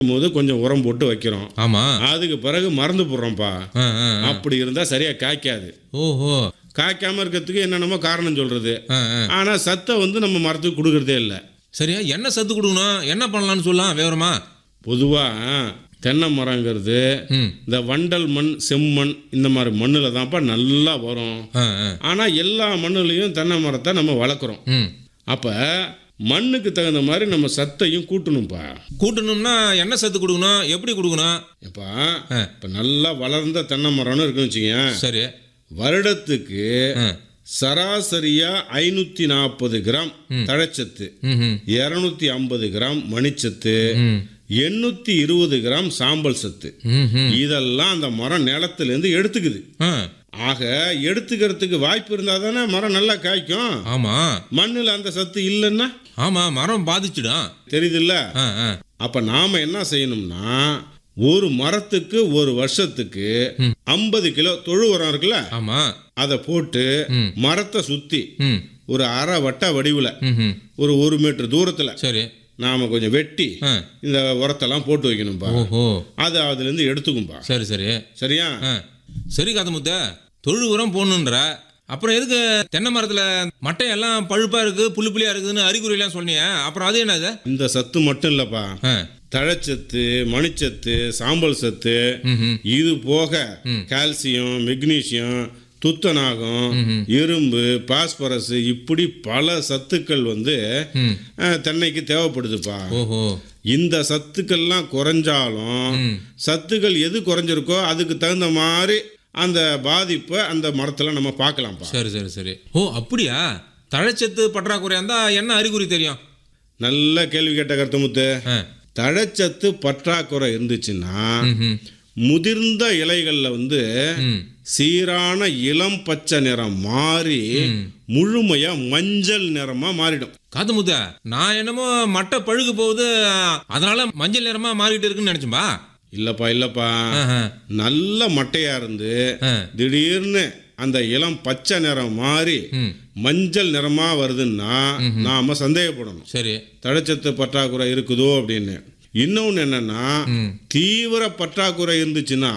போது கொஞ்சம் உரம் போட்டு வைக்கிறோம் ஆமா அதுக்கு பிறகு மறந்து போடுறோம்ப்பா ஆ, ஆ, ஆ. அப்படி இருந்தா சரியா காய்க்காது ஓஹோ காய்க்காம இருக்கிறதுக்கு என்னென்னமோ காரணம் சொல்றது ஆ, ஆ. ஆனா சத்தை வந்து நம்ம மரத்துக்கு கொடுக்கறதே இல்லை சரியா என்ன சத்து கொடுக்கணும் என்ன பண்ணலாம்னு சொல்லலாம் விவரமா பொதுவா தென்னை மரங்கிறது ம் இந்த வண்டல் மண் செம்மண் இந்த மாதிரி மண்ணில் தான்ப்பா நல்லா வரும் ஆ, ஆ. ஆனா எல்லா மண்ணுலையும் தென்னை மரத்தை நம்ம வளர்க்குறோம் ம் அப்ப மண்ணுக்கு தகுந்த மாதிரி நம்ம சத்தையும் கூட்டணும்ப்பா கூட்டணும்னா என்ன சத்து கொடுக்கணும் எப்படி கொடுக்கணும் இப்ப ஆ. இப்ப நல்லா வளர்ந்த தென்னை மரம்னு இருக்குன்னு வச்சுக்கங்க சரி வருடத்துக்கு ஆ. சராசரியா ஐநூத்தி நாற்பது கிராம் தழைச்சத்து ம் ம் இருநூத்தி ஐம்பது கிராம் மணிச்சத்து ம் எண்ணூத்தி இருபது கிராம் சாம்பல் சத்து ம் ம் இதெல்லாம் அந்த மரம் நிலத்திலேருந்து எடுத்துக்குது ஆ ஆக எடுத்துக்கிறதுக்கு வாய்ப்பு இருந்தால் தானே மரம் நல்லா காய்க்கும் ஆமா மண்ணில் அந்த சத்து இல்லைன்னா ஆமா மரம் பாதிச்சிடும் தெரியுதுல்ல ஆ ஆ அப்ப நாம என்ன செய்யணும்னா ஒரு மரத்துக்கு ஒரு வருஷத்துக்கு ஐம்பது கிலோ தொழு உரம் இருக்குல்ல ஆமா அதை போட்டு ம். மரத்தை சுத்தி ம் ஒரு அரை வட்ட வடிவில் ம் ம் ஒரு ஒரு மீட்டர் தூரத்தில் சரி நாம கொஞ்சம் வெட்டி ஆ இந்த உரத்தெல்லாம் போட்டு வைக்கணும்பா ஓஹோ அது அதுலேருந்து எடுத்துக்கும்பா சரி சரி சரியா ஆ சரி காதமுத்த தொழு உரம் போடணுன்ற அப்புறம் எதுக்கு தென்னை மரத்துல மட்டையெல்லாம் பழுப்பா இருக்கு புள்ளி புள்ளியா இருக்குதுன்னு அறிகுறி எல்லாம் சொன்னீங்க அப்புறம் அது என்னது இந்த சத்து மட்டும் இல்லப்பா ஆ தழைச்சத்து மணிச்சத்து சாம்பல் சத்து ம் இது போக கால்சியம் மெக்னீசியம் துத்தநாகம் இரும்பு பாஸ்பரஸ் இப்படி பல சத்துக்கள் வந்து ம் அஹ், தென்னைக்கு தேவைப்படுதுப்பா ஓஹோ இந்த சத்துக்கள்லாம் குறைஞ்சாலும் ம். சத்துக்கள் எது குறைஞ்சிருக்கோ அதுக்கு தகுந்த மாதிரி அந்த பாதிப்பை அந்த மரத்தில் நம்ம பார்க்கலாம்ப்பா சரி சரி சரி ஓ அப்படியா தழைச்சத்து பற்றாக்குறையா இருந்தா என்ன அறிகுறி தெரியும் நல்ல கேள்வி கேட்ட கருத்தமுத்து ஆ தழைச்சத்து பற்றாக்குறை இருந்துச்சுன்னா ம்ஹும். முதிர்ந்த இலைகளில் வந்து ம் சீரான இளம் பச்சை நிறம் மாறி முழுமையா மஞ்சள் நிறமா மாறிடும் காத்து முத்த நான் என்னமோ மட்டை பழுகு போகுது அதனால மஞ்சள் நிறமா மாறிட்டு இருக்குன்னு நினைச்சும்பா இல்லப்பா இல்லப்பா ஆஹா. நல்ல மட்டையா இருந்து ஆ. திடீர்னு அந்த இளம் பச்சை நிறம் மாறி ம் மஞ்சள் நிறமா வருதுன்னா நாம சந்தேகப்படணும் சரி தடைச்சத்து பற்றாக்குறை இருக்குதோ அப்படின்னு இன்னொன்னு என்னன்னா ம் தீவிர பற்றாக்குறை இருந்துச்சுன்னா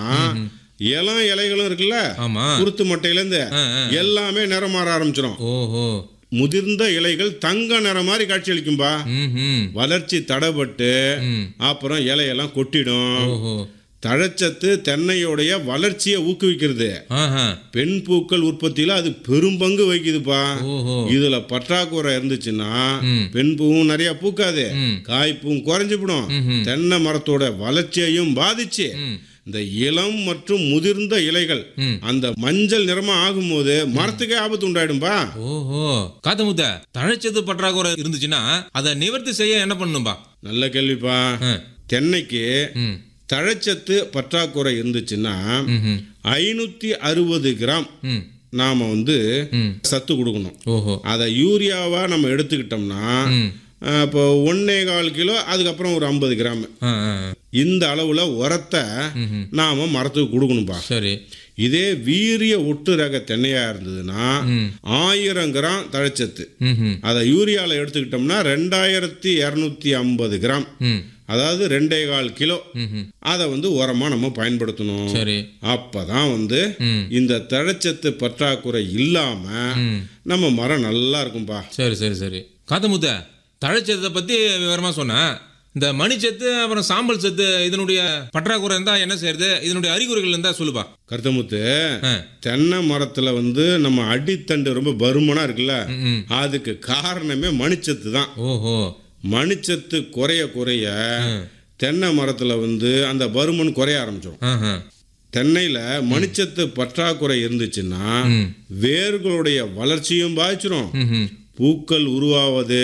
இளம் இலைகளும் இருக்குல்ல ஆமா குருத்து மட்டையிலேருந்து ஆ, ஆ. எல்லாமே நிறம் மாற ஆரம்பிச்சிடும் ஓஹோ முதிர்ந்த இலைகள் தங்க நிறம் மாதிரி காட்சியளிக்கும்பா ம் வளர்ச்சி தடைபட்டு ம் அப்புறம் இலையெல்லாம் கொட்டிடும் ஓஹோ தழைச்சத்து தென்னையோடைய வளர்ச்சியை ஊக்குவிக்கிறது ஆஹா பெண் பூக்கள் உற்பத்தியில அது பெரும் பங்கு வகிக்குதுப்பா ஓஹோ இதுல பற்றாக்குறை இருந்துச்சுன்னா ம். பெண் பூவும் நிறைய பூக்காது ம். காய்ப்பும் குறைஞ்சுவிடும் ம்ஹும். தென்னை மரத்தோட வளர்ச்சியையும் பாதிச்சு ம் இந்த இளம் மற்றும் முதிர்ந்த இலைகள் ம். அந்த மஞ்சள் நிறமா ஆகும்போது மரத்துக்கே ஆபத்து உண்டாயிடும்பா ஓஹோ காத்து முத்த தழைச்சத்து பற்றாக்குறை இருந்துச்சுன்னா அதை நிவர்த்தி செய்ய என்ன பண்ணணும்பா நல்ல கேள்விப்பா ஆ. தென்னைக்கு ம் தழைச்சத்து பற்றாக்குறை இருந்துச்சுன்னா ம்ஹும். ஐநூத்தி அறுபது கிராம் ம் நாம வந்து ம் சத்து கொடுக்கணும் ஓஹோ அதை யூரியாவா நம்ம எடுத்துக்கிட்டோம்னா ம் அஹ், இப்போ ஒன்னே கால் கிலோ அதுக்கப்புறம் ஒரு ஐம்பது கிராம் ஆ ஆ ஆ. இந்த அளவுல உரத்தை ம்ஹும். நாம மரத்துக்கு கொடுக்கணும்பா சரி இதே வீரிய ஒட்டு ரக தென்னையா இருந்ததுன்னா ம் ஆயிரம் கிராம் தழைச்சத்து ம்ஹும். அதை யூரியாவில் எடுத்துக்கிட்டோம்னா ரெண்டாயிரத்தி இரநூத்தி ஐம்பது கிராம் ம் அதாவது ரெண்டே கால் கிலோ ம்ஹும். அதை வந்து உரமா நம்ம பயன்படுத்தணும் சரி அப்பதான் வந்து ம் இந்த தழைச்சத்து பற்றாக்குறை இல்லாம ம் நம்ம மரம் நல்லா இருக்கும்பா சரி சரி சரி காத்தமுத்த தழைச்சத்தை பற்றி விவரமாக சொன்னேன் இந்த மணிச்சத்து அப்புறம் சாம்பல் சத்து இதனுடைய பற்றாக்குறை இருந்தால் என்ன செய்யறது இதனுடைய அறிகுறிகள் இருந்தால் சொல்லுப்பா கருத்தமுத்து ஆ தென்னை மரத்துல வந்து நம்ம அடித்தண்டு ரொம்ப பருமனா இருக்குல்ல ம், ம் அதுக்கு காரணமே மணிச்சத்து தான் ஓஹோ மணிச்சத்து குறைய குறைய தென்னை மரத்துல வந்து அந்த பருமன் குறைய ஆரம்பிச்சிடும் ஆஹா தென்னையில மணிச்சத்து பற்றாக்குறை இருந்துச்சுன்னா ம் வேர்களுடைய வளர்ச்சியும் பாதிச்சிடும் ம்ஹும். பூக்கள் உருவாவது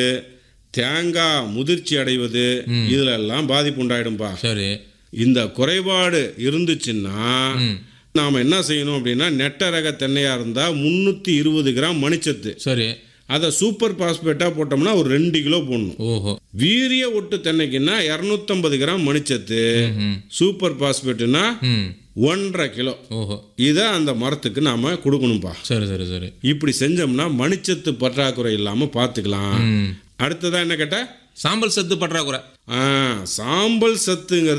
தேங்காய் முதிர்ச்சி அடைவது இதுல எல்லாம் பாதிப்பு உண்டாயிடும்பா சரி இந்த குறைபாடு இருந்துச்சுன்னா ம் நாம என்ன செய்யணும் அப்படின்னா நெட்ட ரக தென்னையா இருந்தா முன்னூத்தி இருபது கிராம் மணிச்சத்து சரி அதை சூப்பர் பாஸ்பேட்டா போட்டோம்னா ஒரு ரெண்டு கிலோ போடணும் ஓஹோ வீரிய ஒட்டு தென்னைக்குன்னா இரநூத்தம்பது கிராம் மணிச்சத்து ம் சூப்பர் பாஸ்பேட்டுனா ம் ஒன்றரை கிலோ ஓஹோ இதை அந்த மரத்துக்கு நாம கொடுக்கணும்பா சரி சரி சரி இப்படி செஞ்சோம்னா மணிச்சத்து பற்றாக்குறை இல்லாம பார்த்துக்கலாம் ம் அடுத்ததா என்ன கேட்ட சாம்பல் சத்து பற்றாக்குறை ஆ, சாம்பல் சத்துங்கிறது